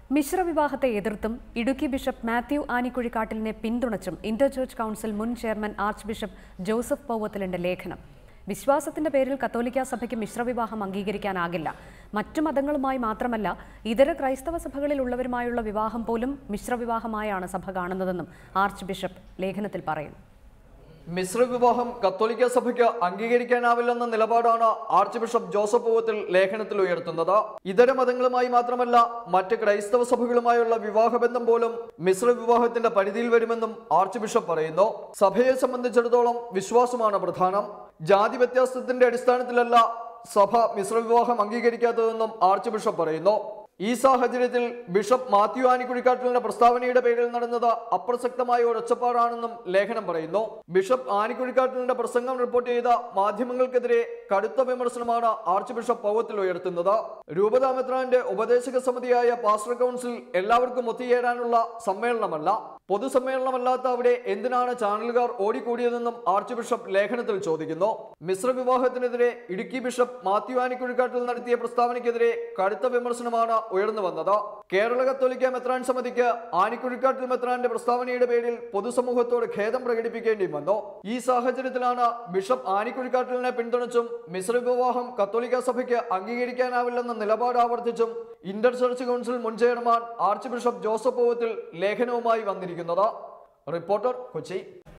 മിശ്രവിവാഹത്തെ എതിർത്തും Idukki bishop Mathew ആനിക്കുഴിക്കാട്ടിലിനെ പിന്തുണച്ചും ഇന്റർ ചർച്ച് കൗൺസിൽ മുൻ ചെയർമാൻ ആർച്ച് ബിഷപ്പ് ജോസഫ് പൗവത്തിലിന്റെ ലേഖനം വിശ്വാസത്തിന്റെ പേരിൽ കത്തോലിക്ക സഭയ്ക്ക് മിശ്രവിവാഹം അംഗീകരിക്കാനാകില്ല മറ്റു മതങ്ങളുമായി മാത്രമല്ല ഇതര ക്രൈസ്തവ സഭകളിൽ ഉള്ളവരുമായുള്ള വിവാഹം പോലും മിശ്രവിവാഹമായാണ് സഭ കാണുന്നതെന്നും ആർച്ച് ബിഷപ്പ് ലേഖനത്തിൽ പറയുന്നു മിശ്രവിവാഹം കത്തോലിക്ക സഭയ്ക്ക് അംഗീകരിക്കാനാവില്ലെന്ന നിലപാടാണ് ആർച്ച് ബിഷപ്പ് ജോസഫ് പൂവത്തിൽ ലേഖനത്തിൽ ഉയർത്തുന്നത് ഇതര മതങ്ങളുമായി മാത്രമല്ല മറ്റ് ക്രൈസ്തവ സഭകളുമായുള്ള വിവാഹബന്ധം പോലും മിശ്രവിവാഹത്തിന്റെ പരിധിയിൽ വരുമെന്നും ആർച്ച് ബിഷപ്പ് പറയുന്നു സഭയെ സംബന്ധിച്ചിടത്തോളം വിശ്വാസമാണ് പ്രധാനം ജാതി വ്യത്യാസത്തിന്റെ അടിസ്ഥാനത്തിലല്ല സഭ മിശ്രവിവാഹം അംഗീകരിക്കാത്തതെന്നും ആർച്ച് ബിഷപ്പ് പറയുന്നു ഈ സാഹചര്യത്തിൽ ബിഷപ്പ് മാത്യു ആനിക്കുഴിക്കാട്ടിലിന്റെ പ്രസ്താവനയുടെ പേരിൽ നടന്നത് അപ്രസക്തമായ ഒരു ഒച്ചപ്പാടാണെന്നും ലേഖനം പറയുന്നു ബിഷപ്പ് ആനിക്കുഴിക്കാട്ടിലിന്റെ പ്രസംഗം റിപ്പോർട്ട് ചെയ്ത മാധ്യമങ്ങൾക്കെതിരെ കടുത്ത വിമർശനമാണ് ആർച്ച് ബിഷപ്പ് പൗവത്തിൽ ഉയർത്തുന്നത് രൂപതാ മെത്രാന്റെ ഉപദേശക സമിതിയായ പാസ്റ്റർ കൗൺസിൽ എല്ലാവർക്കും ഒത്തുചേരാനുള്ള സമ്മേളനമല്ല പൊതുസമ്മേളനമല്ലാത്ത അവിടെ എന്തിനാണ് ചാനലുകാർ ഓടിക്കൂടിയതെന്നും ആർച്ച് ബിഷപ്പ് ലേഖനത്തിൽ ചോദിക്കുന്നു മിശ്ര വിവാഹത്തിനെതിരെ ഇടുക്കി ബിഷപ്പ് മാത്യു ആനിക്കുഴിക്കാട്ടിൽ നടത്തിയ പ്രസ്താവനയ്ക്കെതിരെ കടുത്ത വിമർശനമാണ് ഉയർന്നു വന്നത് കേരള കത്തോലിക്ക മെത്രാൻ സമിതിക്ക് ആനിക്കുഴിക്കാട്ടിൽ മെത്രാന്റെ പ്രസ്താവനയുടെ പേരിൽ പൊതുസമൂഹത്തോട് ഖേദം പ്രകടിപ്പിക്കേണ്ടി വന്നു ഈ സാഹചര്യത്തിലാണ് ബിഷപ്പ് ആനിക്കുഴിക്കാട്ടിലിനെ പിന്തുണച്ചും മിശ്ര വിവാഹം കത്തോലിക്ക സഭയ്ക്ക് അംഗീകരിക്കാനാവില്ലെന്ന നിലപാട് ആവർത്തിച്ചും ഇന്റർ ചർച്ച് കൗൺസിൽ മുൻ chairman archbishop Joseph Powathil ലേഖനവുമായി വന്നിരിക്കുന്നത് റിപ്പോർട്ടർ കൊച്ചി